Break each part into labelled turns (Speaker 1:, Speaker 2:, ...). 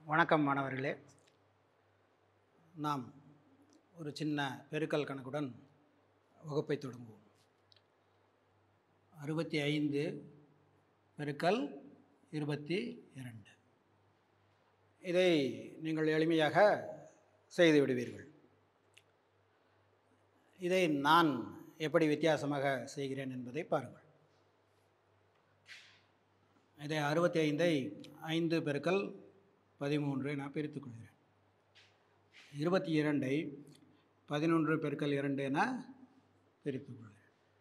Speaker 1: வணக்கம் மாணவர்களே நாம் ஒரு சின்ன பெருக்கல் கணக்குடன் வகுப்பை தொடங்குவோம் அறுபத்தி ஐந்து பெருக்கல் இருபத்தி இரண்டு இதை நீங்கள் எளிமையாக செய்து விடுவீர்கள் இதை நான் எப்படி வித்தியாசமாக செய்கிறேன் என்பதை பாருங்கள் இதை அறுபத்தி ஐந்தை ஐந்து பெருக்கல் பதிமூன்று நான் பிரித்துக் கொள்கிறேன் இருபத்தி இரண்டை பதினொன்று பெருக்கல் இரண்டு என பிரித்துக் கொள்கிறேன்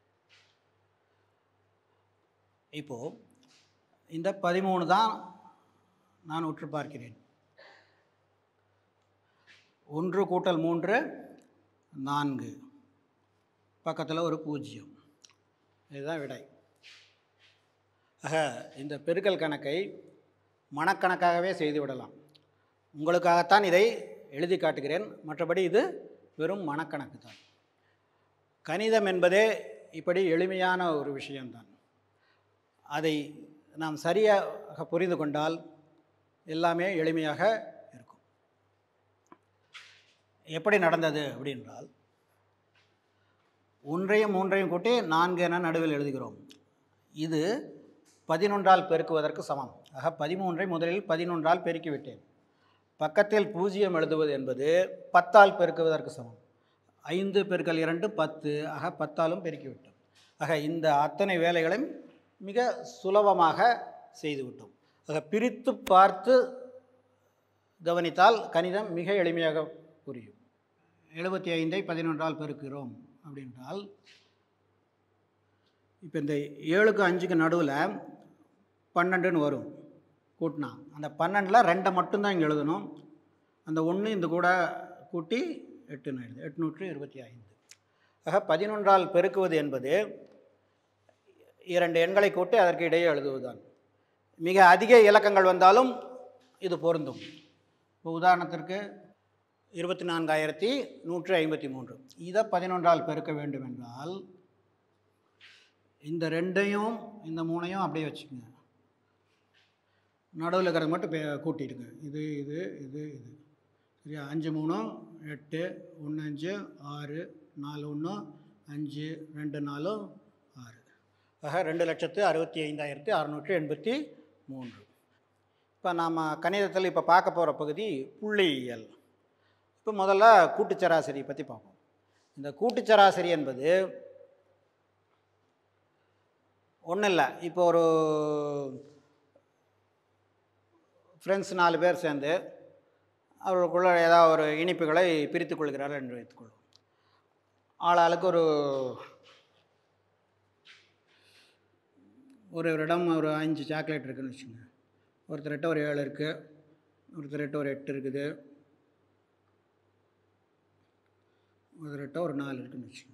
Speaker 1: இப்போது இந்த பதிமூணு தான் நான் உற்று பார்க்கிறேன் ஒன்று கூட்டல் மூன்று நான்கு பக்கத்தில் ஒரு பூஜ்ஜியம் இதுதான் விடை ஆக இந்த பெருக்கல் கணக்கை மனக்கணக்காகவே செய்து விடலாம் உங்களுக்காகத்தான் இதை எழுதி காட்டுகிறேன் மற்றபடி இது வெறும் மனக்கணக்கு தான் கணிதம் என்பதே இப்படி எளிமையான ஒரு விஷயம்தான் அதை நாம் சரியாக புரிந்து கொண்டால் எல்லாமே எளிமையாக இருக்கும் எப்படி நடந்தது அப்படின்றால் ஒன்றையும் மூன்றையும் கூட்டி நான்கு என நடுவில் எழுதுகிறோம் இது பதினொன்றால் பெருக்குவதற்கு சமம் ஆக பதிமூன்றை முதலில் பதினொன்றால் பெருக்கிவிட்டேன் பக்கத்தில் பூஜ்ஜியம் எழுதுவது என்பது பத்தால் பெருக்குவதற்கு சமம் ஐந்து பெருக்கல் இரண்டு பத்து ஆக பத்தாலும் பெருக்கிவிட்டோம் ஆக இந்த அத்தனை வேலைகளையும் மிக சுலபமாக செய்துவிட்டோம் ஆக பிரித்து பார்த்து கவனித்தால் கணிதம் மிக எளிமையாக புரியும் எழுபத்தி ஐந்தை பதினொன்றால் பெருக்கிறோம் அப்படின்றால் இப்போ இந்த ஏழுக்கு அஞ்சுக்கு நடுவில் பன்னெண்டுன்னு வரும் கூட்டினா அந்த பன்னெண்டில் ரெண்டை மட்டும்தான் இங்கே எழுதணும் அந்த ஒன்று இந்த கூட கூட்டி எட்டுன்னு எழுது எட்நூற்று இருபத்தி ஐந்து ஆக பதினொன்றால் பெருக்குவது என்பது இரண்டு எண்களை கூட்டி அதற்கு இடையே எழுதுவதுதான் மிக அதிக இலக்கங்கள் வந்தாலும் இது பொருந்தும் இப்போ உதாரணத்திற்கு இருபத்தி நான்காயிரத்தி நூற்றி ஐம்பத்தி மூன்று இதை பதினொன்றால் பெருக்க வேண்டும் என்றால் இந்த ரெண்டையும் இந்த மூணையும் அப்படியே வச்சுக்கோங்க நடுவில் இருக்கிறது மட்டும் பே- கூட்டிடுங்க இது இது இது இது சரியா அஞ்சு மூணு எட்டு ஒன்று அஞ்சு ஆறு நாலு ஒன்று அஞ்சு ரெண்டு நாலு ஆறு ஆக ரெண்டு லட்சத்து அறுபத்தி ஐந்தாயிரத்தி அறநூற்றி எண்பத்தி மூன்று இப்போ நாம் கணிதத்தில் இப்போ பார்க்க போகிற பகுதி புள்ளியியல் இப்போ முதல்ல கூட்டுச்சராசரி பற்றி பார்ப்போம் இந்த கூட்டுச்சராசரி என்பது ஒன்றும் இல்லை இப்போ ஒரு ஃப்ரெண்ட்ஸ் நாலு பேர் சேர்ந்து அவர்களுக்குள்ள ஏதாவது ஒரு இனிப்புகளை பிரித்துக் கொள்கிறார்கள் என்று வைத்துக்கொள்வோம் ஆளாளுக்கு ஒரு ஒருவரிடம் ஒரு அஞ்சு சாக்லேட் இருக்குன்னு வச்சுக்கோங்க ஒருத்தர்கிட்ட ஒரு ஏழு இருக்குது ஒருத்தர்கிட்ட ஒரு எட்டு இருக்குது ஒருத்தர்கிட்ட ஒரு நாலு இருக்குன்னு வச்சுக்கோங்க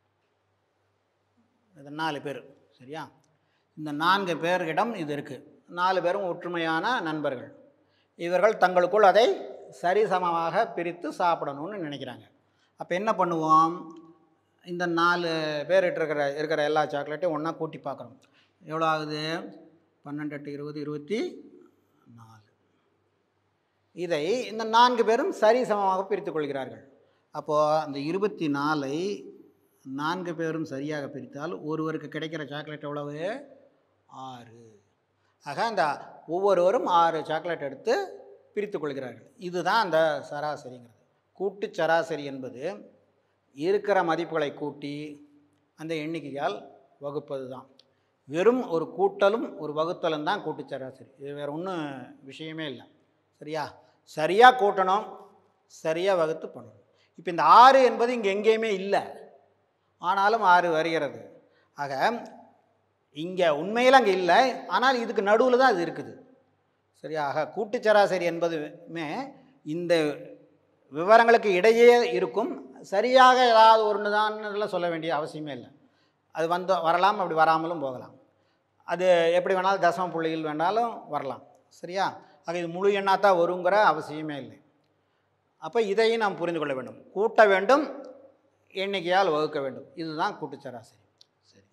Speaker 1: இது நாலு பேர் சரியா இந்த நான்கு பேர்களிடம் இது இருக்குது நாலு பேரும் ஒற்றுமையான நண்பர்கள் இவர்கள் தங்களுக்குள் அதை சரிசமமாக பிரித்து சாப்பிடணும்னு நினைக்கிறாங்க அப்போ என்ன பண்ணுவோம் இந்த நாலு பேர்கிட்ட இருக்கிற இருக்கிற எல்லா சாக்லேட்டையும் ஒன்றா கூட்டி பார்க்குறோம் எவ்வளோ ஆகுது பன்னெண்டு எட்டு இருபது இருபத்தி நாலு இதை இந்த நான்கு பேரும் சரிசமமாக பிரித்து கொள்கிறார்கள் அப்போது அந்த இருபத்தி நாலை நான்கு பேரும் சரியாக பிரித்தால் ஒருவருக்கு கிடைக்கிற சாக்லேட் எவ்வளவு ஆறு ஆக அந்த ஒவ்வொருவரும் ஆறு சாக்லேட் எடுத்து பிரித்து கொள்கிறார்கள் இதுதான் அந்த சராசரிங்கிறது கூட்டு சராசரி என்பது இருக்கிற மதிப்புகளை கூட்டி அந்த எண்ணிக்கையால் வகுப்பது தான் வெறும் ஒரு கூட்டலும் ஒரு வகுத்தலும் தான் கூட்டு சராசரி இது வேறு ஒன்றும் விஷயமே இல்லை சரியா சரியாக கூட்டணும் சரியாக வகுத்து பண்ணணும் இப்போ இந்த ஆறு என்பது இங்கே எங்கேயுமே இல்லை ஆனாலும் ஆறு வருகிறது ஆக இங்கே உண்மையில் அங்கே இல்லை ஆனால் இதுக்கு நடுவில் தான் அது இருக்குது சரியா ஆக கூட்டு சராசரி என்பதுமே இந்த விவரங்களுக்கு இடையே இருக்கும் சரியாக ஏதாவது ஒன்று தான் சொல்ல வேண்டிய அவசியமே இல்லை அது வந்து வரலாம் அப்படி வராமலும் போகலாம் அது எப்படி வேணாலும் தசம புள்ளிகள் வேணாலும் வரலாம் சரியா ஆக இது முழு எண்ணாக தான் வருங்கிற அவசியமே இல்லை அப்போ இதையும் நாம் புரிந்து கொள்ள வேண்டும் கூட்ட வேண்டும் எண்ணிக்கையால் வகுக்க வேண்டும் இதுதான் கூட்டு சராசரி சரி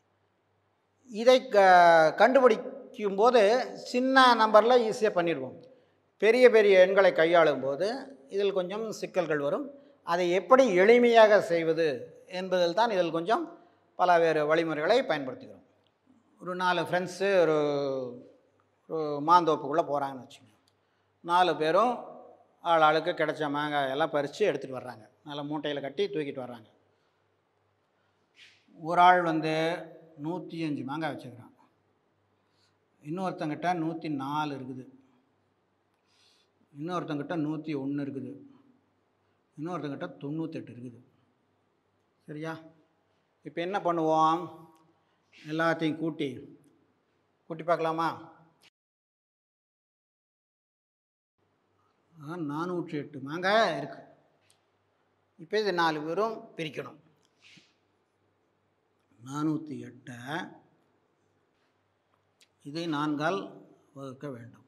Speaker 1: இதை க கண்டுபிடிக்கும் போது சின்ன நம்பரில் ஈஸியாக பண்ணிடுவோம் பெரிய பெரிய எண்களை கையாளும் போது இதில் கொஞ்சம் சிக்கல்கள் வரும் அதை எப்படி எளிமையாக செய்வது என்பதில் தான் இதில் கொஞ்சம் பலவேறு வழிமுறைகளை பயன்படுத்துகிறோம் ஒரு நாலு ஃப்ரெண்ட்ஸு ஒரு ஒரு மாந்தோப்புக்குள்ளே போகிறாங்கன்னு வச்சுக்கோங்க நாலு பேரும் ஆள் ஆளுக்கு கிடைச்ச மாங்காய் எல்லாம் பறித்து எடுத்துகிட்டு வர்றாங்க நல்ல மூட்டையில் கட்டி தூக்கிட்டு வர்றாங்க ஒரு ஆள் வந்து நூற்றி அஞ்சு மாங்காய் வச்சுக்கிறான் இன்னொருத்தங்கிட்ட நூற்றி நாலு இருக்குது இன்னொருத்தங்கிட்ட நூற்றி ஒன்று இருக்குது இன்னொருத்தங்கிட்ட தொண்ணூத்தெட்டு இருக்குது சரியா இப்போ என்ன பண்ணுவோம் எல்லாத்தையும் கூட்டி கூட்டி பார்க்கலாமா நானூற்றி எட்டு மாங்காய் இருக்குது இப்போ இது நாலு பேரும் பிரிக்கணும் நானூற்றி எட்டை இதை நான்கால் வகுக்க வேண்டும்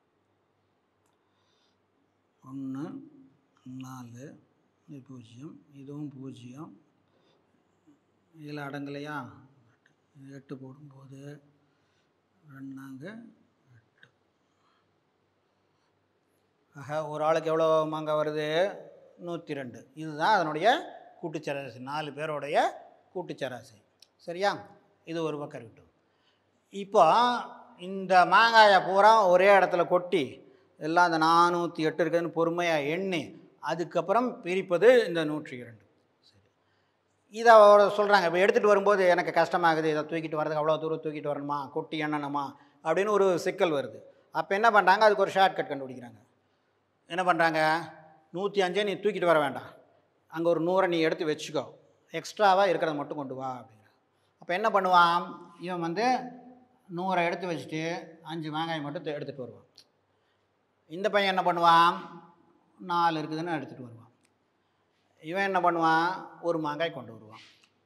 Speaker 1: ஒன்று நாலு இது பூஜ்ஜியம் இதுவும் பூஜ்ஜியம் இதில் அடங்கலையா எட்டு போடும்போது ரெண்டாங்க எட்டு ஆக ஒரு ஆளுக்கு எவ்வளோ மாங்காய் வருது நூற்றி ரெண்டு இதுதான் அதனுடைய கூட்டுச்சராசரி நாலு பேருடைய கூட்டுச்சராசரி சரியா இது ஒரு பக்கம் இருக்கட்டும் இப்போ இந்த மாங்காயை பூரா ஒரே இடத்துல கொட்டி எல்லாம் அந்த நானூற்றி எட்டு இருக்குதுன்னு பொறுமையாக எண்ணி அதுக்கப்புறம் பிரிப்பது இந்த நூற்றி இரண்டு சரி இதை அவர் சொல்கிறாங்க இப்போ எடுத்துகிட்டு வரும்போது எனக்கு கஷ்டமாகுது இதை தூக்கிட்டு வரதுக்கு அவ்வளோ தூரம் தூக்கிட்டு வரணுமா கொட்டி எண்ணணுமா அப்படின்னு ஒரு சிக்கல் வருது அப்போ என்ன பண்ணுறாங்க அதுக்கு ஒரு ஷார்ட்கட் கண்டுபிடிக்கிறாங்க என்ன பண்ணுறாங்க நூற்றி அஞ்சே நீ தூக்கிட்டு வர வேண்டாம் அங்கே ஒரு நூறை நீ எடுத்து வச்சுக்கோ எக்ஸ்ட்ராவாக இருக்கிறத மட்டும் கொண்டு வா அப்படிங்கிற அப்போ என்ன பண்ணுவான் இவன் வந்து நூறை எடுத்து வச்சுட்டு அஞ்சு மாங்காய் மட்டும் எடுத்துகிட்டு வருவான் இந்த பையன் என்ன பண்ணுவான் நாலு இருக்குதுன்னு எடுத்துகிட்டு வருவான் இவன் என்ன பண்ணுவான் ஒரு மாங்காய் கொண்டு வருவான்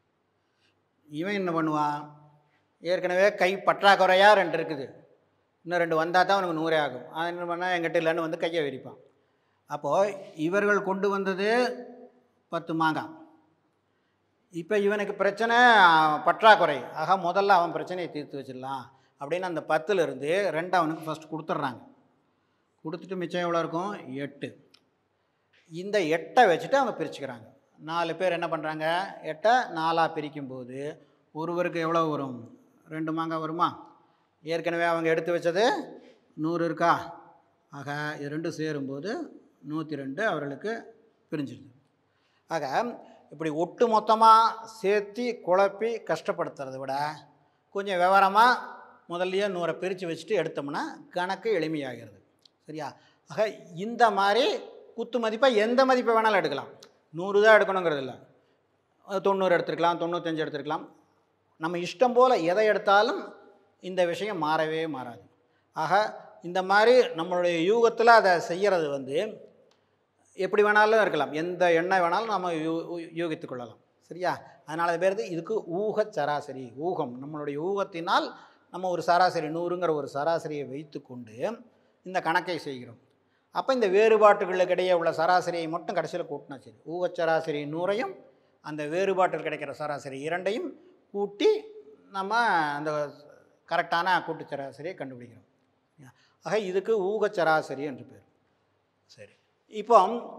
Speaker 1: இவன் என்ன பண்ணுவான் ஏற்கனவே கை பற்றாக்குறையாக ரெண்டு இருக்குது இன்னும் ரெண்டு வந்தால் தான் அவனுக்கு நூறே ஆகும் அது என்ன பண்ணால் எங்கிட்ட இல்லைன்னு வந்து கையை விரிப்பான் அப்போது இவர்கள் கொண்டு வந்தது பத்து மாங்காய் இப்போ இவனுக்கு பிரச்சனை பற்றாக்குறை ஆக முதல்ல அவன் பிரச்சனையை தீர்த்து வச்சிடலாம் அப்படின்னு அந்த பத்துலேருந்து ரெண்டு அவனுக்கு ஃபஸ்ட் கொடுத்துட்றாங்க கொடுத்துட்டு மிச்சம் எவ்வளோ இருக்கும் எட்டு இந்த எட்டை வச்சுட்டு அவங்க பிரிச்சுக்கிறாங்க நாலு பேர் என்ன பண்ணுறாங்க எட்டை நாலாக பிரிக்கும்போது ஒருவருக்கு எவ்வளோ வரும் ரெண்டு மாங்காய் வருமா ஏற்கனவே அவங்க எடுத்து வச்சது நூறு இருக்கா ஆக இது ரெண்டும் சேரும்போது நூற்றி ரெண்டு அவர்களுக்கு பிரிஞ்சிருது ஆக இப்படி ஒட்டு மொத்தமாக சேர்த்து குழப்பி கஷ்டப்படுத்துறத விட கொஞ்சம் விவரமாக முதல்லையே நூறை பிரித்து வச்சுட்டு எடுத்தோம்னா கணக்கு எளிமையாகிறது சரியா ஆக இந்த மாதிரி குத்து மதிப்பை எந்த மதிப்பை வேணாலும் எடுக்கலாம் நூறு தான் எடுக்கணுங்கிறது இல்லை தொண்ணூறு எடுத்துருக்கலாம் தொண்ணூத்தஞ்சு எடுத்துருக்கலாம் நம்ம இஷ்டம் போல் எதை எடுத்தாலும் இந்த விஷயம் மாறவே மாறாது ஆக இந்த மாதிரி நம்மளுடைய யூகத்தில் அதை செய்கிறது வந்து எப்படி வேணாலும் இருக்கலாம் எந்த எண்ணெய் வேணாலும் நம்ம யூ யூகித்து கொள்ளலாம் சரியா அதனால் அது பேர் இதுக்கு ஊக சராசரி ஊகம் நம்மளுடைய ஊகத்தினால் நம்ம ஒரு சராசரி நூறுங்கிற ஒரு சராசரியை வைத்துக்கொண்டு இந்த கணக்கை செய்கிறோம் அப்போ இந்த வேறுபாட்டுகளுக்கு இடையே உள்ள சராசரியை மட்டும் கடைசியில் கூட்டினா சரி ஊகச் சராசரி நூறையும் அந்த வேறுபாட்டில் கிடைக்கிற சராசரி இரண்டையும் கூட்டி நம்ம அந்த கரெக்டான கூட்டு சராசரியை கண்டுபிடிக்கிறோம் ஆக இதுக்கு ஊகச் சராசரி என்று பேர் சரி இப்போ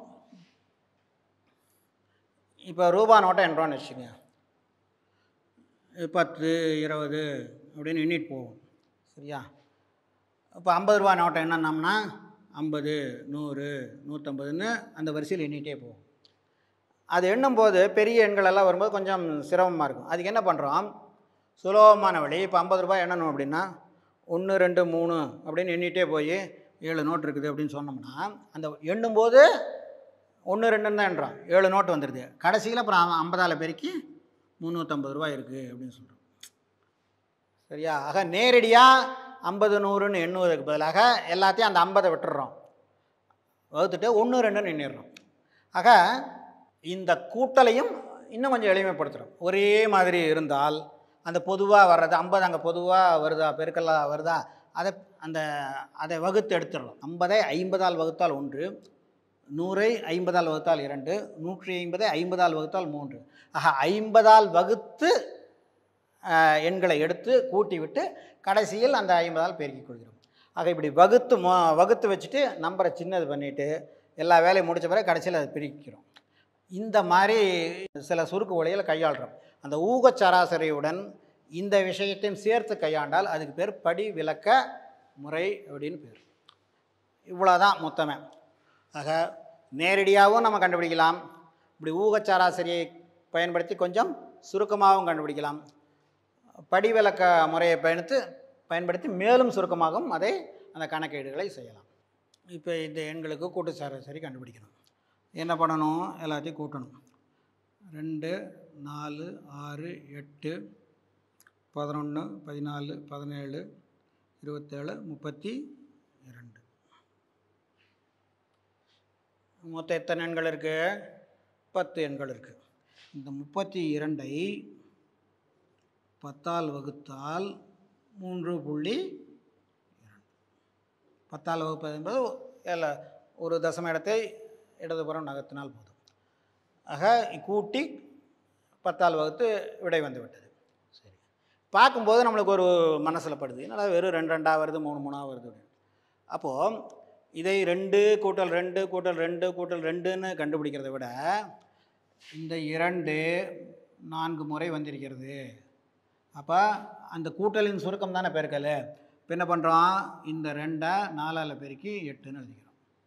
Speaker 1: இப்போ ரூபா நோட்டை என்றோன்னு வச்சுங்க பத்து இருபது அப்படின்னு எண்ணிட்டு போவோம் சரியா இப்போ ஐம்பது ரூபா நோட்டை என்னன்னோம்னா ஐம்பது நூறு நூற்றம்பதுன்னு அந்த வரிசையில் எண்ணிகிட்டே போகும் அது எண்ணும்போது பெரிய எண்கள் எல்லாம் வரும்போது கொஞ்சம் சிரமமாக இருக்கும் அதுக்கு என்ன பண்ணுறோம் சுலபமான வழி இப்போ ஐம்பது ரூபாய் எண்ணணும் அப்படின்னா ஒன்று ரெண்டு மூணு அப்படின்னு எண்ணிகிட்டே போய் ஏழு நோட் இருக்குது அப்படின்னு சொன்னோம்னா அந்த எண்ணும்போது ஒன்று ரெண்டுன்னு தான் எண்றோம் ஏழு நோட்டு வந்துடுது கடைசியில் அப்புறம் ஐம்பதால் பெருக்கி முந்நூற்றம்பது ரூபாய் இருக்குது அப்படின்னு சொல்கிறோம் சரியா ஆக நேரடியாக ஐம்பது நூறுன்னு எண்ணுவதற்கு பதிலாக எல்லாத்தையும் அந்த ஐம்பதை விட்டுடுறோம் வகுத்துட்டு ஒன்று ரெண்டுன்னு எண்ணிடுறோம் ஆக இந்த கூட்டலையும் இன்னும் கொஞ்சம் எளிமைப்படுத்துகிறோம் ஒரே மாதிரி இருந்தால் அந்த பொதுவாக வர்றது ஐம்பது அங்கே பொதுவாக வருதா பெருக்கலாக வருதா அதை அந்த அதை வகுத்து எடுத்துடலாம் ஐம்பதை ஐம்பதால் வகுத்தால் ஒன்று நூறை ஐம்பதால் வகுத்தால் இரண்டு நூற்றி ஐம்பதை ஐம்பதால் வகுத்தால் மூன்று ஆக ஐம்பதால் வகுத்து அஹ், எண்களை எடுத்து கூட்டி விட்டு கடைசியில் அந்த ஐம்பதால் பெருக்கிக் கொள்கிறோம் ஆக இப்படி வகுத்து மொ வகுத்து வச்சுட்டு நம்பரை சின்னது பண்ணிவிட்டு எல்லா வேலையும் முடிச்ச பிறகு கடைசியில் அதை பிரிக்கிறோம் இந்த மாதிரி சில சுருக்கு வழியில் கையாளுறோம் அந்த ஊக சராசரியுடன் இந்த விஷயத்தையும் சேர்த்து கையாண்டால் அதுக்கு பேர் படி விளக்க முறை அப்படின்னு பேர் இவ்வளோதான் மொத்தமே ஆக நேரடியாகவும் நம்ம கண்டுபிடிக்கலாம் இப்படி ஊக சராசரியை பயன்படுத்தி கொஞ்சம் சுருக்கமாகவும் கண்டுபிடிக்கலாம் படிவிலக்க முறையை பயணித்து பயன்படுத்தி மேலும் சுருக்கமாகவும் அதை அந்த கணக்கீடுகளை செய்யலாம் இப்போ இந்த எண்களுக்கு கூட்டு சராசரி கண்டுபிடிக்கணும் என்ன பண்ணணும் எல்லாத்தையும் கூட்டணும் ரெண்டு நாலு ஆறு எட்டு பதினொன்று பதினாலு பதினேழு இருபத்தேழு முப்பத்தி இரண்டு மொத்தம் எத்தனை எண்கள் இருக்குது பத்து எண்கள் இருக்குது இந்த முப்பத்தி இரண்டை பத்தால் வகுத்தால் மூன்று புள்ளி இரண்டு பத்தால் வகுப்பது என்பது எல்லா ஒரு தசம இடத்தை இடதுபுறம் நகர்த்தினால் போதும் ஆக கூட்டி பத்தால் வகுத்து விடை வந்து விட்டது சரி பார்க்கும்போது நம்மளுக்கு ஒரு மனசில் படுது என்னடா வெறும் ரெண்டு ரெண்டாக வருது மூணு மூணாக வருது அப்படின்னு அப்போது இதை ரெண்டு கூட்டல் ரெண்டு கூட்டல் ரெண்டு கூட்டல் ரெண்டுன்னு கண்டுபிடிக்கிறத விட இந்த இரண்டு நான்கு முறை வந்திருக்கிறது அப்போ அந்த கூட்டலின் சுருக்கம் தானே பெருக்கல் இப்போ என்ன பண்ணுறோம் இந்த ரெண்டை நாலால் பெருக்கி எட்டுன்னு எழுதிக்கிறோம்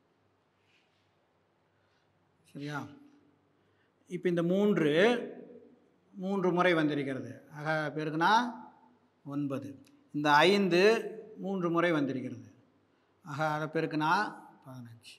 Speaker 1: சரியா இப்போ இந்த மூன்று மூன்று முறை வந்திருக்கிறது ஆக பெருக்குனா ஒன்பது இந்த ஐந்து மூன்று முறை வந்திருக்கிறது ஆக அதை பெருக்குனா பதினஞ்சு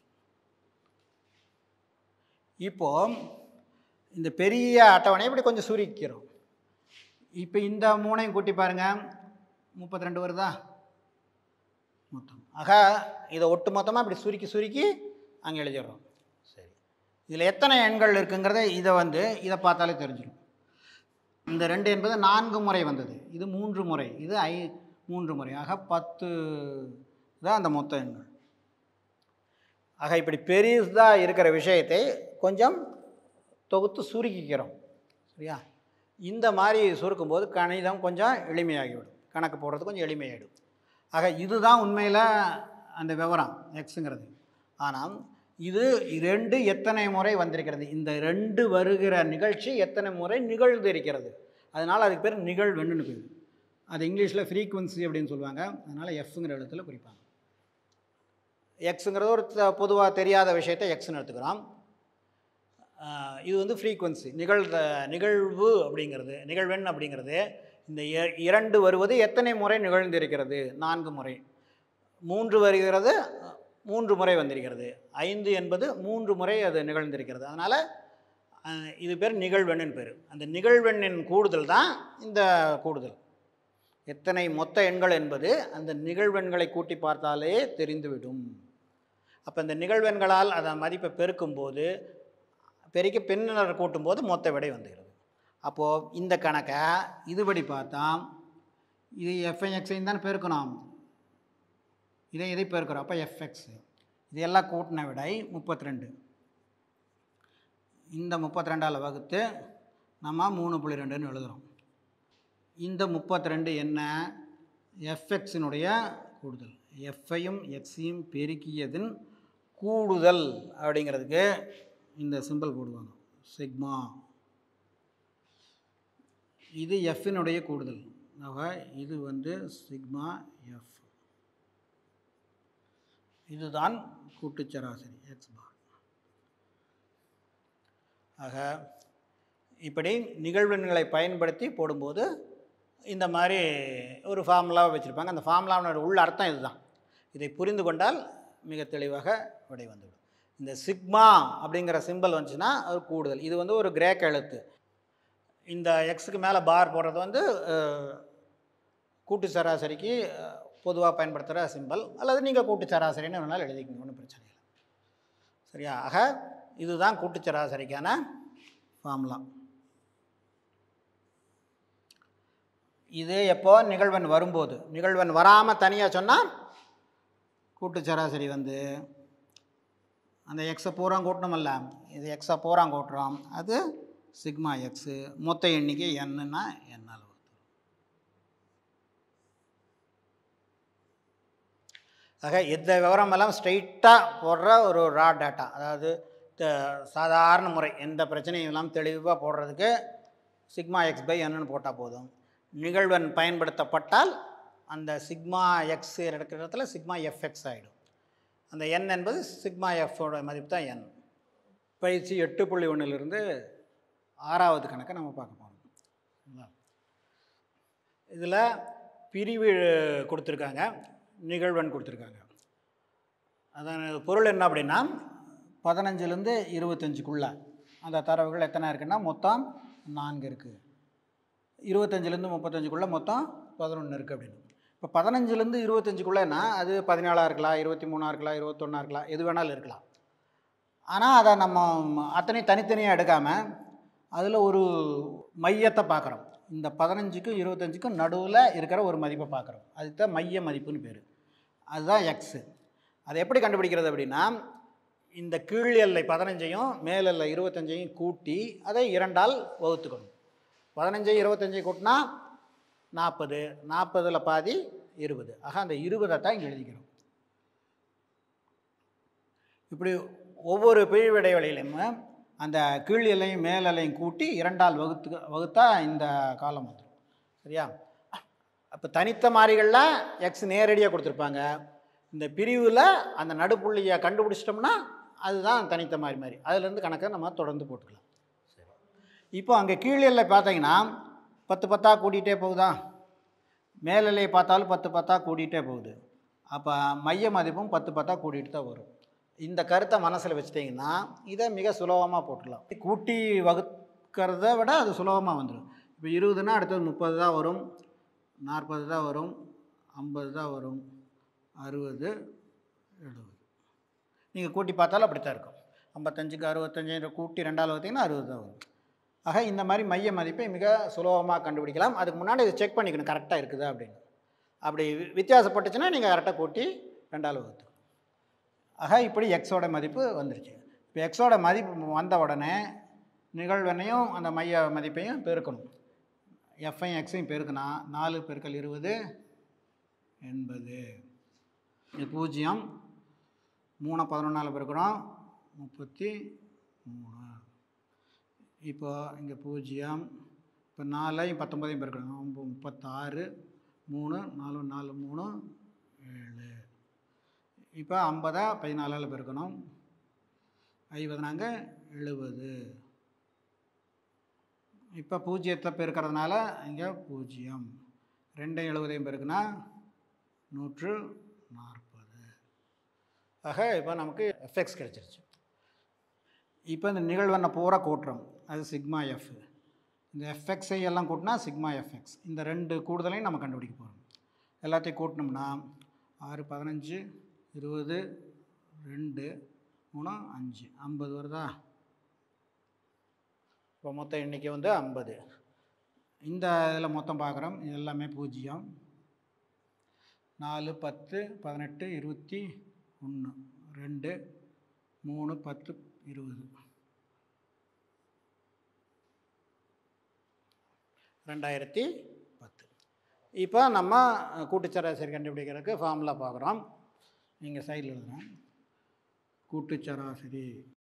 Speaker 1: இப்போ இந்த பெரிய அட்டவணையை இப்படி கொஞ்சம் சுருக்கிறோம் இப்போ இந்த மூணையும் கூட்டி பாருங்கள் முப்பத்தி ரெண்டு வருதா மொத்தம் ஆக இதை ஒட்டு மொத்தமாக இப்படி சுருக்கி சுருக்கி அங்கே எழுதிடுறோம் சரி இதில் எத்தனை எண்கள் இருக்குங்கிறத இதை வந்து இதை பார்த்தாலே தெரிஞ்சிடும் இந்த ரெண்டு என்பது நான்கு முறை வந்தது இது மூன்று முறை இது ஐ மூன்று முறை ஆக பத்து தான் அந்த மொத்த எண்கள் ஆக இப்படி பெரிதாக இருக்கிற விஷயத்தை கொஞ்சம் தொகுத்து சுருக்கிக்கிறோம் சரியா இந்த மாதிரி சுருக்கும்போது கணிதம் கொஞ்சம் எளிமையாகிவிடும் கணக்கு போடுறது கொஞ்சம் எளிமையாகிடும் ஆக இதுதான் உண்மையில் அந்த விவரம் எக்ஸுங்கிறது ஆனால் இது ரெண்டு எத்தனை முறை வந்திருக்கிறது இந்த ரெண்டு வருகிற நிகழ்ச்சி எத்தனை முறை நிகழ்ந்து இருக்கிறது அதனால் அதுக்கு பேர் நிகழ்வெண்ணுன்னு பேர் அது இங்கிலீஷில் ஃப்ரீக்குவன்சி அப்படின்னு சொல்லுவாங்க அதனால் எஃப்ங்கிற எழுத்தில் குறிப்பாங்க எக்ஸுங்கிறது ஒரு பொதுவாக தெரியாத விஷயத்தை எக்ஸ்னு எடுத்துக்கிறோம் ஆஹ் இது வந்து ஃப்ரீக்குவன்சி நிகழ்ந்த நிகழ்வு அப்படிங்கிறது நிகழ்வெண் அப்படிங்கிறது இந்த இர- இரண்டு வருவது எத்தனை முறை நிகழ்ந்திருக்கிறது நான்கு முறை மூன்று வருகிறது மூன்று முறை வந்திருக்கிறது ஐந்து என்பது மூன்று முறை அது நிகழ்ந்திருக்கிறது அதனால் இது பேர் நிகழ்வெண்ணின் பேர் அந்த நிகழ்வெண்ணின் கூடுதல் தான் இந்த கூடுதல் எத்தனை மொத்த எண்கள் என்பது அந்த நிகழ்வெண்களை கூட்டி பார்த்தாலே தெரிந்துவிடும் அப்போ இந்த நிகழ்வெண்களால் அதன் மதிப்பை பெருக்கும்போது பெருக்கி பின்னர் கூட்டும்போது மொத்த விடை வந்துகிறது அப்போது இந்த கணக்கை இதுபடி பார்த்தா இது எஃப்ஐஎக்ஸையும் தான் பெருக்கணும் இதை இதை பெருக்கிறோம் அப்போ எஃப்எக்ஸ் இது எல்லாம் கூட்டின விடை முப்பத்தி ரெண்டு இந்த முப்பத்தி ரெண்டால் வகுத்து நம்ம மூணு புள்ளி ரெண்டுன்னு எழுதுகிறோம் இந்த முப்பத்தி ரெண்டு என்ன எஃப்எக்ஸினுடைய கூடுதல் எஃப்ஐயும் எக்ஸையும் பெருக்கியதின் கூடுதல் அப்படிங்கிறதுக்கு இந்த சிம்பிள் போடுவாங்க சிக்மா இது எஃப்பினுடைய கூடுதல் ஆக இது வந்து சிக்மா எஃப் இதுதான் கூட்டுச் சராசரி எக்ஸ் பார் ஆக இப்படி நிகழ்வெண்களை பயன்படுத்தி போடும்போது இந்த மாதிரி ஒரு ஃபார்முலாவை வச்சுருப்பாங்க அந்த ஃபார்முலாவோட உள்ள அர்த்தம் இதுதான் இதை புரிந்து கொண்டால் மிக தெளிவாக விடை வந்துவிடும் இந்த சிக்மா அப்படிங்கிற சிம்பல் வந்துச்சுன்னா அது கூடுதல் இது வந்து ஒரு கிரேக்க எழுத்து இந்த எக்ஸுக்கு மேலே பார் போடுறது வந்து அஹ், கூட்டு சராசரிக்கு பொதுவாக பயன்படுத்துகிற சிம்பல் அல்லது நீங்கள் கூட்டு சராசரின்னு வேணாலும் எழுதிக்கங்க ஒன்றும் பிரச்சனை இல்லை சரியா ஆக இதுதான் கூட்டு சராசரிக்கான ஃபார்முலா இது எப்போ நிகழ்வன் வரும்போது நிகழ்வன் வராமல் தனியாக சொன்னால் கூட்டு சராசரி வந்து அந்த எக்ஸை பூரா கூட்டணுமல்ல இது எக்ஸை பூரா கூட்டுறோம் அது சிக்மா எக்ஸு மொத்த எண்ணிக்கை என்னன்னா என்னால் ஆக இந்த விவரமெல்லாம் ஸ்ட்ரைட்டாக போடுற ஒரு ரா டேட்டா அதாவது த- சாதாரண முறை எந்த பிரச்சனையும் இல்லாமல் தெளிவாக போடுறதுக்கு சிக்மா எக்ஸ் பை என்னன்னு போட்டால் போதும் நிகழ்வெண் பயன்படுத்தப்பட்டால் அந்த சிக்மா எக்ஸ் இருக்கிற இடத்துல சிக்மா எஃப்எக்ஸ் ஆகிடும் அந்த என் என்பது சிக்மா எஃப்போட மதிப்பு தான் என் பயிற்சி எட்டு புள்ளி ஒன்றிலிருந்து ஆறாவது கணக்கை நம்ம பார்க்க போகிறோம் இதில் பிரிவு கொடுத்துருக்காங்க நிகழ்வெண் கொடுத்துருக்காங்க அதான் பொருள் என்ன அப்படின்னா பதினஞ்சுலேருந்து இருபத்தஞ்சுக்குள்ள அந்த தரவுகள் எத்தனை இருக்குன்னா மொத்தம் நான்கு இருக்குது இருபத்தஞ்சிலேருந்து முப்பத்தஞ்சுக்குள்ளே மொத்தம் பதினொன்று இருக்குது அப்படின்னு இப்போ பதினஞ்சுலேருந்து இருபத்தஞ்சுக்குள்ளேனா அது பதினாலாக இருக்கலாம் இருபத்தி மூணாக இருக்கலாம் இருபத்தொன்னா இருக்கலாம் எது வேணாலும் இருக்கலாம் ஆனால் அதை நம்ம அத்தனை தனித்தனியாக எடுக்காமல் அதில் ஒரு மையத்தை பார்க்குறோம் இந்த பதினஞ்சுக்கும் இருபத்தஞ்சுக்கும் நடுவில் இருக்கிற ஒரு மதிப்பை பார்க்குறோம் அதுக்கு தான் மைய மதிப்புன்னு பேர் அதுதான் எக்ஸு அதை எப்படி கண்டுபிடிக்கிறது அப்படின்னா இந்த கீழ் எல்லை பதினஞ்சையும் மேல் எல்லை இருபத்தஞ்சையும் கூட்டி அதை இரண்டால் வகுத்துக்கணும் பதினஞ்சையும் இருபத்தஞ்சையும் கூட்டினா நாற்பது நாற்பதில் பாதி இருபது ஆக அந்த இருபதை தான் இங்கே எழுதிக்கிறோம் இப்படி ஒவ்வொரு பிரிவு இடைவெளியிலும் அந்த கீழ் எல்லையும் மேல் எல்லையும் கூட்டி இரண்டால் வகுத்து வகுத்தா இந்த காலம் வந்துடும் சரியா அப்போ தனித்த மாறிகளில் எக்ஸ் நேரடியாக கொடுத்துருப்பாங்க இந்த பிரிவில் அந்த நடுப்புள்ளியை கண்டுபிடிச்சிட்டோம்னா அதுதான் தனித்த மாறி மாதிரி அதுலேருந்து கணக்கை நம்ம தொடர்ந்து போட்டுக்கலாம் சரி இப்போ அங்கே கீழ் எல்லை பார்த்தீங்கன்னா பத்து பத்தாக கூட்டிகிட்டே போகுதா மேல் எல்லையை பார்த்தாலும் பத்து பத்தாக கூட்டிகிட்டே போகுது அப்போ மைய மதிப்பும் பத்து பத்தாக கூட்டிகிட்டு தான் வரும் இந்த கருத்தை மனசில் வச்சிட்டிங்கன்னா இதை மிக சுலபமாக போட்டுடலாம் கூட்டி வகுக்கிறத விட அது சுலபமாக வந்துடும் இப்போ இருபதுனா அடுத்தது முப்பது தான் வரும் நாற்பது தான் வரும் ஐம்பது தான் வரும் அறுபது எழுபது நீங்கள் கூட்டி பார்த்தாலும் அப்படி தான் இருக்கும் ஐம்பத்தஞ்சுக்கு அறுபத்தஞ்சு கூட்டி ரெண்டாவது பார்த்தீங்கன்னா அறுபது தான் வரும் ஆக இந்த மாதிரி மைய மதிப்பை மிக சுலபமாக கண்டுபிடிக்கலாம் அதுக்கு முன்னாடி இதை செக் பண்ணிக்கணும் கரெக்டாக இருக்குதா அப்படின்னு அப்படி வி- வித்தியாசப்பட்டுச்சுன்னா நீங்கள் கரெக்டாக கூட்டி ரெண்டாவது வகுத்து ஆக இப்படி எக்ஸோட மதிப்பு வந்துருச்சு இப்போ எக்ஸோட மதிப்பு வந்த உடனே நிகழ்வெண்ணையும் அந்த மைய மதிப்பையும் பெருக்கணும் எஃப்ஐயும் எக்ஸையும் பெருக்குனா நாலு பெருக்கல் இருபது எண்பது இது பூஜ்ஜியம் மூணை பதினொன்றால் பெருக்கிறோம் முப்பத்தி மூணு இப்போ இங்கே பூஜ்ஜியம் இப்போ நாலையும் பத்தொம்பதையும் பெருக்கணும் ஒம்ப- முப்பத்தாறு மூணு நாலு நாலு மூணு ஏழு இப்போ ஐம்பதா பதினாலால் பெருக்கணும் ஐம்பதுனாங்க எழுபது இப்போ பூஜ்ஜியத்தை பெருக்கிறதுனால இங்கே பூஜ்ஜியம் ரெண்டையும் எழுபதையும் பெருக்குனா நூற்று நாற்பது ஆக இப்போ நமக்கு எஃப்எக்ஸ் கிடச்சிருச்சு இப்போ இந்த நிகழ்வெண்ணை பூரா கூட்டுறோம் அது சிக்மா எஃப் இந்த எஃப்எக்ஸை எல்லாம் கூட்டினா சிக்மா எஃப்எக்ஸ் இந்த ரெண்டு கூடுதலையும் நம்ம கண்டுபிடிக்க போகிறோம் எல்லாத்தையும் கூட்டினோம்னா ஆறு பதினஞ்சு இருபது ரெண்டு மூணு அஞ்சு ஐம்பது வருதா இப்போ மொத்த எண்ணிக்கை வந்து ஐம்பது இந்த இதில் மொத்தம் பார்க்குறோம் இது எல்லாமே பூஜ்ஜியம் நாலு பத்து பதினெட்டு இருபத்தி ஒன்று ரெண்டு மூணு பத்து இருபது ரெண்டாயிரத்தி பத்து இப்போ நம்ம கூட்டுச்சராசரி கண்டுபிடிக்கிறதுக்கு ஃபார்முலா பார்க்குறோம் நீங்கள் சைடில் எழுதுறேன் கூட்டுச்சராசரி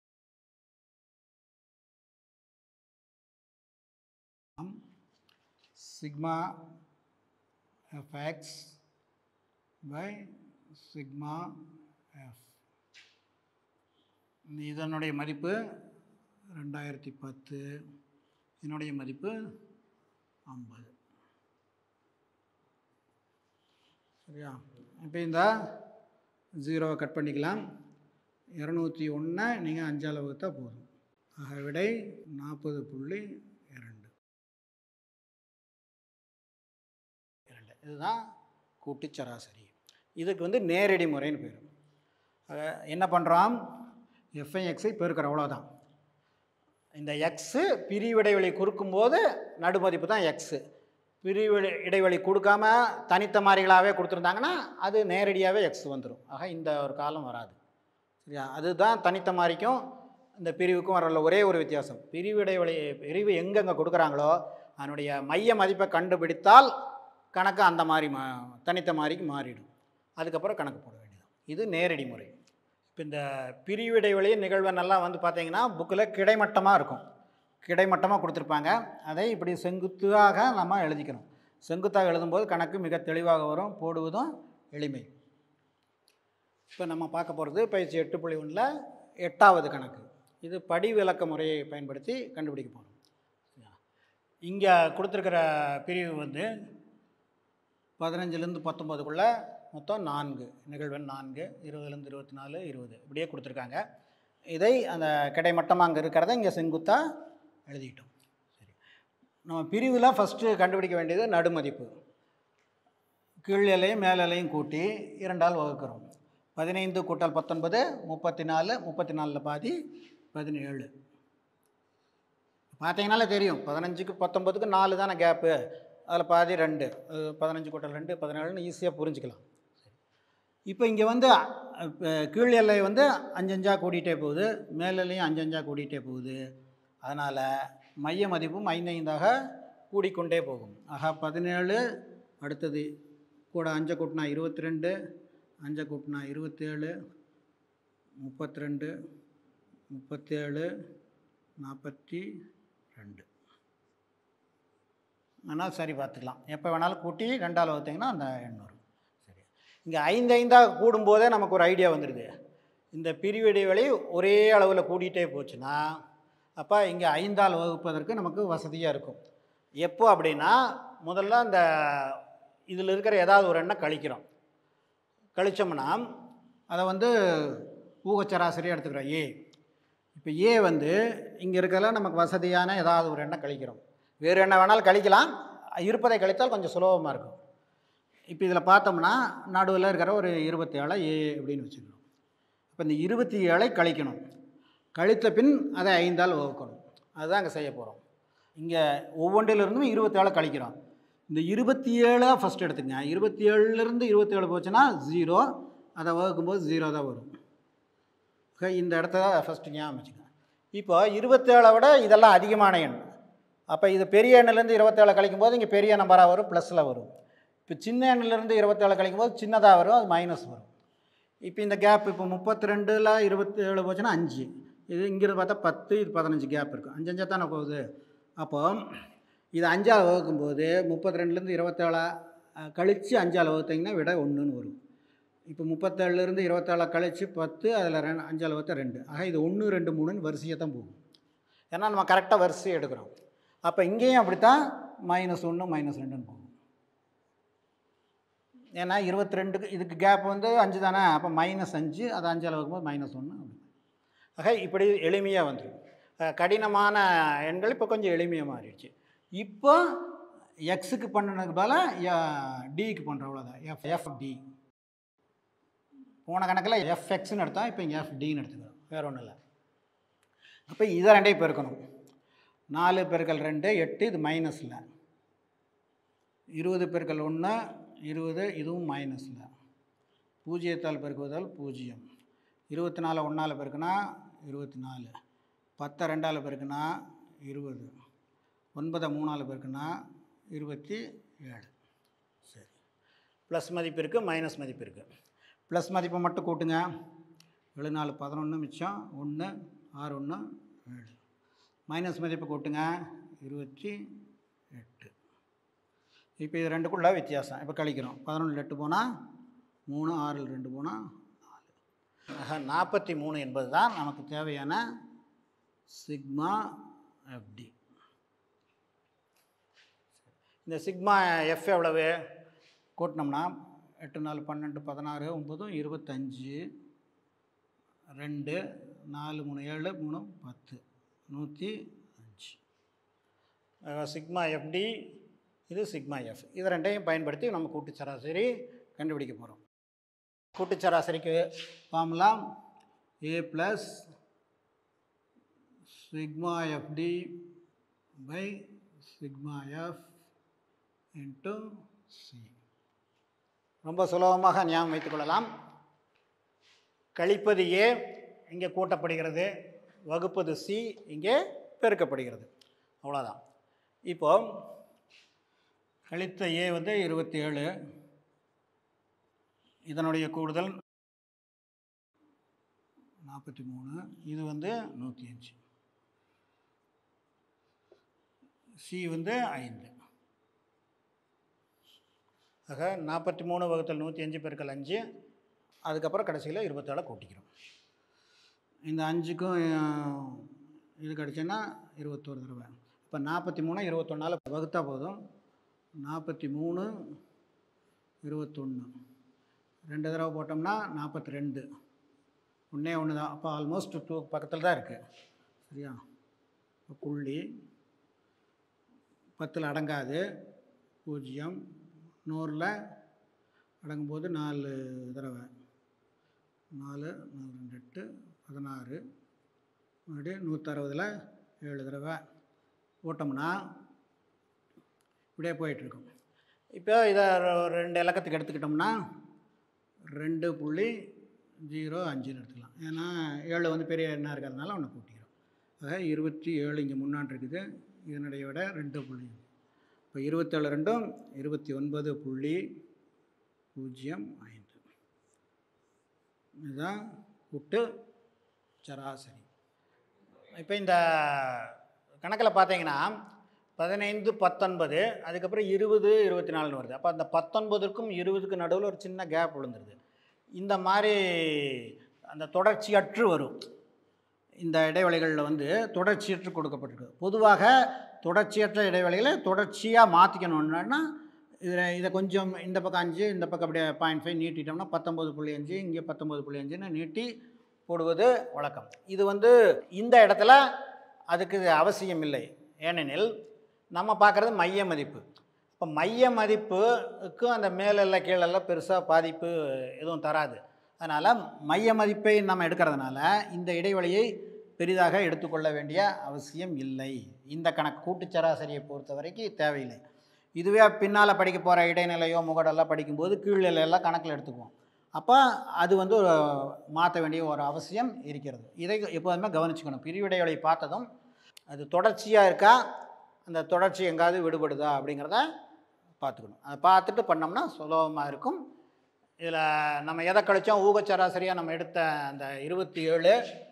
Speaker 1: sigma F X by sigma F இதனுடைய மதிப்பு ரெண்டாயிரத்தி பத்து இதனுடைய மதிப்பு ஐம்பது சரியா இப்போ இந்த ஜீரோவை கட் பண்ணிக்கலாம் இரநூத்தி ஒன்றை நீங்கள் அஞ்சால் வகுத்தா போதும் ஆக விடை நாற்பது புள்ளி இரண்டு இரண்டு இதுதான் கூட்டுச் சராசரி இதுக்கு வந்து நேரடி முறைன்னு பேர் ஆக என்ன பண்ணுறோம் எஃப்ஐ எக்ஸை பெருக்கிற அவ்வளோதான் இந்த எக்ஸு பிரிவிடைவெளி குறுக்கும்போது நடுமதிப்பு தான் எக்ஸு பிரிவிடை இடைவெளி கொடுக்காம தனித்த மாறிகளாகவே கொடுத்துருந்தாங்கன்னா அது நேரடியாகவே எக்ஸ் வந்துடும் ஆக இந்த ஒரு காலம் வராது சரியா அதுதான் தனித்த மாறிக்கும் இந்த பிரிவுக்கும் வரல ஒரே ஒரு வித்தியாசம் பிரிவு இடைவெளி பிரிவு எங்கெங்கே கொடுக்குறாங்களோ அதனுடைய மைய மதிப்பை கண்டுபிடித்தால் கணக்கு அந்த மாதிரி மா தனித்த மாறிக்கு மாறிடும் அதுக்கப்புறம் கணக்கு போட வேண்டியது இது நேரடி முறை இப்போ இந்த பிரிவு இடைவெளி நிகழ்வெண்ணெல்லாம் வந்து பார்த்தீங்கன்னா புக்கில் கிடைமட்டமாக இருக்கும் கிடைமட்டமாக கொடுத்துருப்பாங்க அதை இப்படி செங்குத்தாக நம்ம எழுதிக்கணும் செங்குத்தாக எழுதும்போது கணக்கு மிக தெளிவாக வரும் போடுவதும் எளிமை இப்போ நம்ம பார்க்க போகிறது பயிற்சி எட்டு புள்ளி ஒன்றில் எட்டாவது கணக்கு இது படி விளக்க முறையை பயன்படுத்தி கண்டுபிடிக்க போகிறோம் இங்கே கொடுத்துருக்கிற பிரிவு வந்து பதினஞ்சுலேருந்து பத்தொம்போதுக்குள்ளே மொத்தம் நான்கு நிகழ்வெண் நான்கு இருபதுலேருந்து இருபத்தி நாலு இருபது இப்படியே கொடுத்துருக்காங்க இதை அந்த கிடைமட்டமாக அங்கே இருக்கிறத இங்கே செங்குத்தாக எழுதிட்டோம் சரி நம்ம பிரிவில் ஃபஸ்ட்டு கண்டுபிடிக்க வேண்டியது நடுமதிப்பு கீழ் எல்லையும் மேல் எல்லையும் கூட்டி இரண்டால் வகுக்கிறோம் பதினைந்து கூட்டல் பத்தொன்பது முப்பத்தி நாலு முப்பத்தி நாலில் பாதி பதினேழு பார்த்தீங்கனாலே தெரியும் பதினஞ்சுக்கு பத்தொம்பதுக்கு நாலு தானே கேப்பு அதில் பாதி ரெண்டு அது பதினஞ்சு கூட்டல் ரெண்டு பதினேழுன்னு ஈஸியாக புரிஞ்சுக்கலாம் இப்போ இங்கே வந்து இப்போ கீழ் எல்லை வந்து அஞ்சஞ்சாக கூடிட்டே போகுது மேல் எல்லையும் அஞ்சஞ்சா கூடிட்டே போகுது அதனால் மைய மதிப்பும் ஐந்தைந்தாக கூடிக்கொண்டே போகும் ஆகா பதினேழு அடுத்தது கூட அஞ்சை கூட்டினா இருபத்தி ரெண்டு அஞ்சை கூட்டினா இருபத்தேழு முப்பத்தி ரெண்டு முப்பத்தேழு நாற்பத்தி ரெண்டு ஆனால் சரி பார்த்துக்கலாம் எப்போ வேணாலும் கூட்டி ரெண்டால் வகுத்தீங்கன்னா அந்த எண் வரும் சரி இங்கே ஐந்து ஐந்தாக கூடும்போதே நமக்கு ஒரு ஐடியா வந்துடுது இந்த பிரிவு இடைவெளி ஒரே அளவில் கூடிட்டே போச்சுன்னா அப்போ இங்கே ஐந்தால் வகுப்பதற்கு நமக்கு வசதியாக இருக்கும் எப்போ அப்படின்னா முதல்ல அந்த இதில் இருக்கிற ஏதாவது ஒரு எண்ணை கழிக்கிறோம் கழிச்சோம்னா அதை வந்து ஊகச்சராசரி எடுத்துக்கிறோம் ஏ இப்போ ஏ வந்து இங்கே இருக்கிறதுல நமக்கு வசதியான ஏதாவது ஒரு எண்ணெய் கழிக்கிறோம் வேறு என்ன வேணாலும் கழிக்கலாம் இருப்பதை கழித்தால் கொஞ்சம் சுலபமாக இருக்கும் இப்போ இதில் பார்த்தோம்னா நடுவில் இருக்கிற ஒரு இருபத்தி ஏழை ஏ அப்படின்னு வச்சுக்கணும் இப்போ இந்த இருபத்தி ஏழை கழிக்கணும் கழித்த பின் அதை ஐந்தால் வகுக்கணும் அதுதான் அங்கே செய்ய போகிறோம் இங்கே ஒவ்வொன்றிலிருந்தும் இருபத்தி ஏழை கழிக்கிறோம் இந்த இருபத்தி ஏழாக ஃபஸ்ட் எடுத்துங்க இருபத்தி ஏழுலேருந்து இருபத்தேழு போச்சுன்னா ஜீரோ அதை வகுக்கும்போது ஜீரோ தான் வரும் ஓகே இந்த இடத்த ஃபஸ்ட்டு ஞாபகம் வச்சுங்க இப்போ இருபத்தேழை விட இதெல்லாம் அதிகமான எண் அப்போ இது பெரிய எண்ணிலேருந்து இருபத்தேழு கழிக்கும் போது இங்கே பெரிய நம்பராக வரும் ப்ளஸில் வரும் இப்போ சின்ன எண்ணிலேருந்து இருபத்தேழு கழிக்கும் போது சின்னதாக வரும் அது மைனஸ் வரும் இப்போ இந்த கேப் இப்போ முப்பத்தி ரெண்டில் இருபத்தேழு போச்சுன்னா அஞ்சு இது இங்கிருந்து பார்த்தா பத்து இது பதினஞ்சு கேப் இருக்குது அஞ்சு அஞ்சா தானே போகுது அப்போ இது அஞ்சால் வகுக்கும்போது முப்பத்தி ரெண்டுலேருந்து இருபத்தேழா கழித்து அஞ்சால் வகுத்தீங்கன்னா விட ஒன்றுன்னு வரும் இப்போ முப்பத்தேழுலேருந்து இருபத்தேழை கழித்து பத்து அதில் ரெண்டு அஞ்சால் வகுத்த ரெண்டு ஆக இது ஒன்று ரெண்டு மூணுன்னு வரிசையாக தான் போகும் ஏன்னா நம்ம கரெக்டாக வரிசை எடுக்கிறோம் அப்போ இங்கேயும் அப்படித்தான் மைனஸ் ஒன்று மைனஸ் ரெண்டுன்னு போகும் ஏன்னா இருபத்தி ரெண்டுக்கு இதுக்கு கேப் வந்து அஞ்சு தானே அப்போ மைனஸ் அஞ்சு அது அஞ்சால் வகுக்கும்போது மைனஸ் ஒன்று அப்படி ஆக இப்படி எளிமையாக வந்துடும் அஹ் கடினமான எண்கள் இப்போ கொஞ்சம் எளிமையாக மாறிடுச்சு இப்போ எக்ஸுக்கு பண்ணினதுக்கு பதிலாக டிக்கு பண்ணுற அவ்வளோதான் எஃப் எஃப் டி போன கணக்கில் எஃப்எக்ஸ்னு எடுத்தோம் இப்போ இங்கே எஃப்டின்னு எடுத்துக்கிறோம் வேறு ஒன்றும் இல்லை அப்போ இதை ரெண்டையும் பெருக்கணும் நாலு பெருக்கல் ரெண்டு எட்டு இது மைனஸில் இருபது பெருக்கல் ஒன்று இருபது இதுவும் மைனஸில் பூஜ்ஜியத்தால் பெருக்குவதால் பூஜ்ஜியம் இருபத்தி நாலு ஒன்றால் பெருக்குனா இருபத்தி நாலு பத்தை ரெண்டால் பெருக்குனா இருபது ஒன்பதை மூணால் பெருக்குனா இருபத்தி ஏழு சரி ப்ளஸ் மதிப்பு இருக்குது மைனஸ் மதிப்பு இருக்குது ப்ளஸ் மதிப்பை மட்டும் கூட்டுங்க ஏழு நாலு பதினொன்று மிச்சம் ஒன்று ஆறு ஒன்று ஏழு மைனஸ் மதிப்பு கூட்டுங்க இருபத்தி எட்டு இப்போ இது ரெண்டுக்குள்ள வித்தியாசம் இப்போ கழிக்கிறோம் பதினொன்றில் எட்டு போனால் மூணு ஆறில் ரெண்டு போனால் நாலு ஆக நாற்பத்தி மூணு என்பது தான் நமக்கு தேவையான சிக்மா எஃப்டி இந்த சிக்மா எஃப் எவ்வளவு கூட்டினோம்னா எட்டு நாலு பன்னெண்டு பதினாறு ஒம்பதும் இருபத்தஞ்சு ரெண்டு நாலு மூணு ஏழு மூணு பத்து நூற்றி அஞ்சு ஆக சிக்மா எஃப்டி இது சிக்மா எஃப் இது ரெண்டையும் பயன்படுத்தி நம்ம கூட்டு சராசரி கண்டுபிடிக்க போகிறோம் கூட்டு சராசரிக்கு formula A plus sigma F D by sigma F into C ரொம்ப சுலபமாக ஞாபகம் வைத்துக் கொள்ளலாம் கழிப்பது ஏ இங்கே கூட்டப்படுகிறது வகுப்பது சி இங்கே பெருக்கப்படுகிறது அவ்வளோதான் இப்போ கழித்த ஏ வந்து இருபத்தி ஏழு இதனுடைய கூடுதல் நாற்பத்தி மூணு இது வந்து நூற்றி அஞ்சு சி வந்து ஐந்து ஆக நாற்பத்தி மூணு வகுத்தல் நூற்றி அஞ்சு பெருக்கல் அஞ்சு அதுக்கப்புறம் கடைசியில் இருபத்தாலை கூட்டிக்கிறோம் இந்த அஞ்சுக்கும் அஹ், இது கிடச்சுன்னா இருபத்தோரு தடவை இப்போ நாற்பத்தி மூணு இருபத்தொன்னால வகுத்தா போதும் நாற்பத்தி மூணு இருபத்தொன்று ரெண்டு தடவை போட்டோம்னா நாற்பத்தி ரெண்டு ஒன்றே ஒன்று தான் அப்போ ஆல்மோஸ்ட் டூ பக்கத்தில் தான் இருக்குது சரியா இப்போ புள்ளி பத்தில் அடங்காது பூஜ்ஜியம் நூறில் அடங்கும்போது நாலு தடவை நாலு நாலு ரெண்டு எட்டு பதினாறு மறுபடியும் நூற்றறுபதில் ஏழு தடவை போட்டோம்னா இப்படியே போயிட்டுருக்கும் இப்போ இதை ஒரு ரெண்டு இலக்கத்துக்கு எடுத்துக்கிட்டோம்னா ரெண்டு புள்ளி ஜீரோ அஞ்சுன்னு எடுத்துக்கலாம் ஏன்னா ஏழு வந்து பெரிய எண்ணாக இருக்கிறதுனால ஒன்று கூட்டிக்கிறோம் ஆக இருபத்தி ஏழு இங்கே முன்னாடி இருக்குது இதனுடைய விட ரெண்டு புள்ளி இப்போ இருபத்தேழு ரெண்டும் இருபத்தி ஒன்பது புள்ளி பூஜ்ஜியம் ஐந்து இதுதான் கூட்டு சராசரி இப்போ இந்த கணக்கில் பார்த்தீங்கன்னா பதினைந்து பத்தொன்பது அதுக்கப்புறம் இருபது இருபத்தி நாலுன்னு வருது அப்போ அந்த பத்தொன்பதுக்கும் இருபதுக்கு நடுவில் ஒரு சின்ன கேப் விழுந்துருது இந்த மாதிரி அந்த தொடர்ச்சியற்று வரும் இந்த இடைவெளிகளில் வந்து தொடர்ச்சியற்று கொடுக்கப்பட்டிருக்கு பொதுவாக தொடர்ச்சியற்ற இடைவெளிகளை தொடர்ச்சியாக மாற்றிக்கணுன்னா இதில் இதை கொஞ்சம் இந்த பக்கம் அஞ்சு இந்த பக்கம் அப்படியே பாயிண்ட் ஃபைவ் நீட்டிட்டோம்னா பத்தொம்பது புள்ளி அஞ்சு இங்கே பத்தொம்பது புள்ளி அஞ்சுன்னு நீட்டி போடுவது வழக்கம் இது வந்து இந்த இடத்துல அதுக்கு அவசியம் இல்லை ஏனெனில் நம்ம பார்க்குறது மைய மதிப்பு இப்போ மைய மதிப்புக்கு அந்த மேலெல்லாம் கீழெல்லாம் பெருசாக பாதிப்பு எதுவும் தராது அதனால் மைய மதிப்பை நம்ம எடுக்கிறதுனால இந்த இடைவெளியை பெரிதாக எடுத்துக்கொள்ள வேண்டிய அவசியம் இல்லை இந்த கணக்கு கூட்டுச் சராசரியை பொறுத்த வரைக்கும் தேவையில்லை இதுவே பின்னால் படிக்க போகிற இடைநிலையோ முகடெல்லாம் படிக்கும்போது கீழ்நிலையெல்லாம் கணக்கில் எடுத்துக்குவோம் அப்போ அது வந்து மாற்ற வேண்டிய ஒரு அவசியம் இருக்கிறது இதை எப்போதுமே கவனிச்சுக்கணும் பிரிவு இடைவெளி பார்த்ததும் அது தொடர்ச்சியாக இருக்கா அந்த தொடர்ச்சி எங்காவது விடுபடுதா அப்படிங்கிறத பார்த்துக்கணும் அதை பார்த்துட்டு பண்ணோம்னா சுலபமாக இருக்கும் இதில் நம்ம எதை கழிச்சோம் ஊக சராசரியாக நம்ம எடுத்த அந்த இருபத்தி ஏழு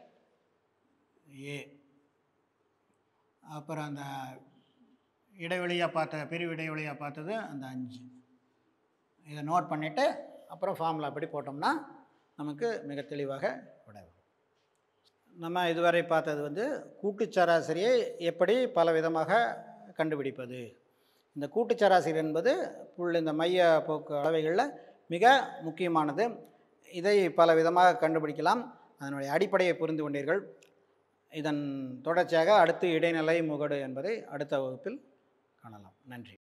Speaker 1: ஏ அப்புறம் அந்த இடைவெளியாக பார்த்த பிரிவு இடைவெளியாக பார்த்தது அந்த அஞ்சு இதை நோட் பண்ணிவிட்டு அப்புறம் ஃபார்முலா படி போட்டோம்னா நமக்கு மிக தெளிவாக விட வரும். நம்ம இதுவரை பார்த்தது வந்து கூட்டுச் சராசரியை எப்படி பல விதமாக கண்டுபிடிப்பது இந்த கூட்டுச் சராசரி என்பது புல் இந்த மைய போக்கு அளவைகளில் மிக முக்கியமானது இதை பல விதமாக கண்டுபிடிக்கலாம் அதனுடைய அடிப்படையை புரிந்து கொண்டீர்கள் இதன் தொடர்ச்சியாக அடுத்து இடைநிலை முகடு என்பதை அடுத்த வகுப்பில் காணலாம் நன்றி